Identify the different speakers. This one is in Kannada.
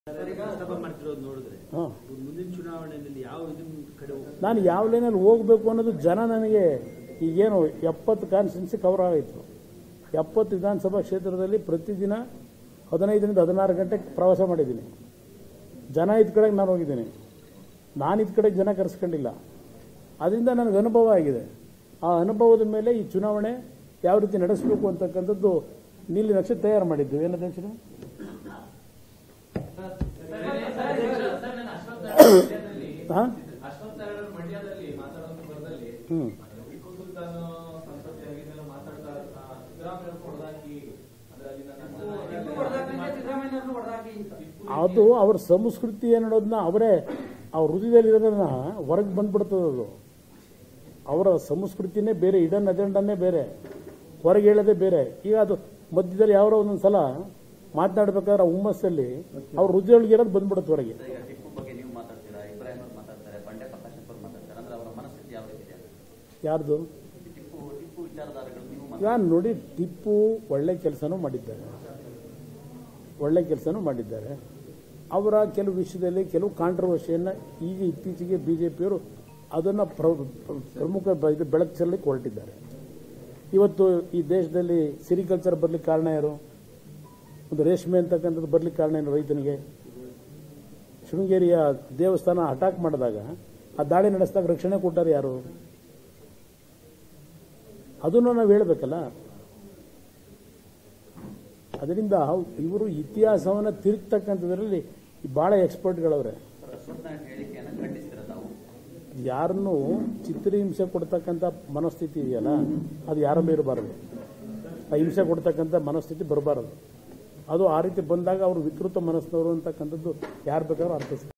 Speaker 1: ಪ್ರಸ್ತಾಪ ಮಾಡ್ತಿರೋದು ನೋಡಿದ್ರೆ
Speaker 2: ಹಾಂ
Speaker 1: ಮುಂದಿನ ಚುನಾವಣೆಯಲ್ಲಿ ಯಾವ ಇದನ್ನ ಕಡೆ ಹೋಗ್ತಾರೆ?
Speaker 2: ನಾನು ಯಾವ ಲೈನಲ್ಲಿ ಹೋಗಬೇಕು ಅನ್ನೋದು ಜನ ನನಗೆ ಈಗೇನು ಎಪ್ಪತ್ತು ಕಾನ್ಸ್ಟಿಟ್ಯೂನ್ಸಿ ಕವರ್ ಆಯಿತು ಎಪ್ಪತ್ತು ವಿಧಾನಸಭಾ ಕ್ಷೇತ್ರದಲ್ಲಿ ಪ್ರತಿದಿನ ಹದಿನೈದರಿಂದ ಹದಿನಾರು ಗಂಟೆ ಪ್ರವಾಸ ಮಾಡಿದ್ದೀನಿ ಜನ ಇದ್ ಕಡೆಗೆ ನಾನು ಹೋಗಿದ್ದೀನಿ ನಾನು ಇದ್ ಕಡೆಗೆ ಜನ ಕರೆಸ್ಕೊಂಡಿಲ್ಲ ಅದರಿಂದ ನನಗೆ ಅನುಭವ ಆಗಿದೆ ಆ ಅನುಭವದ ಮೇಲೆ ಈ ಚುನಾವಣೆ ಯಾವ ರೀತಿ ನಡೆಸಬೇಕು ಅಂತಕ್ಕಂಥದ್ದು ನೀಲಿ ನಕ್ಷೆ ತಯಾರು ಮಾಡಿದ್ದೀವಿ ಏನದು ಹೆಸರು ಹಾಂ
Speaker 3: ಅಶ್ವತ್ಥ ನಾರಾಯಣ ಮಂಡ್ಯದಲ್ಲಿ ಮಾತಾಡೋ ಸಂದರ್ಭದಲ್ಲಿ
Speaker 2: ಹ್ಞೂ
Speaker 3: ಟಿಪ್ಪು ಸುಲ್ತಾನ್ ಸಂಸತ್ತಿ ಆಗಿದ್ದೆಲ್ಲ ಮಾತಾಡ್ತಾ ಆ, ಸಿದ್ದರಾಮಯ್ಯ ಹೊಡೆದಾಕಿ ಅಂದ್ರೆ ಅಲ್ಲಿನ ನನ್ನ
Speaker 2: ಅದು ಅವ್ರ ಸಂಸ್ಕೃತಿ ಅನ್ನೋದನ್ನ ಅವರೇ ಅವ್ರ ಹೃದಯದಲ್ಲಿರೋದನ್ನ ಹೊರಗೆ ಬಂದ್ಬಿಡ್ತದೆ ಅದು ಅವರ ಸಂಸ್ಕೃತಿನೇ ಬೇರೆ ಇಡನ್ ಅಜೆಂಡಾನೇ ಬೇರೆ ಹೊರಗೆ ಹೇಳೋದೇ ಬೇರೆ ಈಗ ಅದು ಮಧ್ಯದಲ್ಲಿ ಯಾರೋ ಒಂದೊಂದು ಸಲ ಮಾತನಾಡ್ಬೇಕಾದ್ರೆ ಆ ಹುಮ್ಮಸ್ಸಲ್ಲಿ ಅವ್ರ ಹೃದಯೊಳಗಿರೋದು ಬಂದ್ಬಿಡುತ್ತೆ ಹೊರಗೆ
Speaker 4: ಈಗ ಟಿಪ್ಪು ಬಗ್ಗೆ ನೀವು ಮಾತಾಡ್ತೀರಾ ಇಬ್ರಾಹಿಂ ಅವ್ರು ಮಾತಾಡ್ತಾರೆ ಬಂಡೆ ಪ್ರಕಾಶ್ ಅವ್ರು ಮಾತಾಡ್ತಾರೆ ಅಂದ್ರೆ ಅವರ ಮನಸ್ಥಿತಿ ಯಾವ ರೀತಿ ಇದೆ
Speaker 2: ಯಾರ್ದು
Speaker 4: ಟಿಪ್ಪು ಟಿಪ್ಪು ವಿಚಾರಧಾರೆಗಳು ನೀವು
Speaker 2: ಈಗ ನೋಡಿ ಟಿಪ್ಪು ಒಳ್ಳೆ ಕೆಲಸನೂ ಮಾಡಿದ್ದಾರೆ ಒಳ್ಳೆ ಕೆಲಸನೂ ಮಾಡಿದ್ದಾರೆ ಅವರ ಕೆಲವು ವಿಷಯದಲ್ಲಿ ಕೆಲವು ಕಾಂಟ್ರವರ್ಸಿಯನ್ನು ಈಗ ಇತ್ತೀಚೆಗೆ ಬಿ ಜೆ ಪಿಯವರು ಅದನ್ನು ಪ್ರಮುಖ ಬ- ಇದು ಬೆಳಕು ಚೆಲ್ಲಕ್ಕೆ ಹೊರಟಿದ್ದಾರೆ ಇವತ್ತು ಈ ದೇಶದಲ್ಲಿ ಸಿರಿಕಲ್ಚರ್ ಬರ್ಲಿಕ್ಕೆ ಕಾರಣ ಯಾರು ಒಂದು ರೇಷ್ಮೆ ಅಂತಕ್ಕಂಥದ್ದು ಬರ್ಲಿಕ್ಕೆ ಕಾರಣ ಏನು ರೈತನಿಗೆ ಶೃಂಗೇರಿಯ ದೇವಸ್ಥಾನ ಅಟ್ಯಾಕ್ ಮಾಡಿದಾಗ ಆ ದಾಳಿ ನಡೆಸಿದಾಗ ರಕ್ಷಣೆ ಕೊಟ್ಟಾರೆ ಯಾರು ಅದನ್ನು ನಾವು ಹೇಳಬೇಕಲ್ಲ ಅದರಿಂದ ಇವರು ಇತಿಹಾಸವನ್ನು ತಿರುಗ್ತಕ್ಕಂಥದ್ರಲ್ಲಿ ಬಹಳ ಎಕ್ಸ್ಪರ್ಟ್ಗಳವ್ರೆ
Speaker 4: ಸರ್ ಅಶ್ವತ್ಥ ನಾರಾಯಣ ಹೇಳಿಕೆಯನ್ನು ಖಂಡಿಸ್ತೀರಾ ತಾವು
Speaker 2: ಯಾರನ್ನು ಚಿತ್ರಹಿಂಸೆ ಕೊಡ್ತಕ್ಕಂಥ ಮನಸ್ಥಿತಿ ಇದೆಯಲ್ಲ ಅದು ಯಾರಲ್ಲೂ ಇರಬಾರದು ಆ ಹಿಂಸೆ ಕೊಡ್ತಕ್ಕಂಥ ಮನಸ್ಥಿತಿ ಬರಬಾರದು ಅದು ಆ ರೀತಿ ಬಂದಾಗ ಅವರು ವಿಕೃತ ಮನಸ್ಸಿನವರು ಅಂತಕ್ಕಂಥದ್ದು ಯಾರು ಬೇಕಾದ್ರೂ ಅರ್ಥಿಸ್ತಾರೆ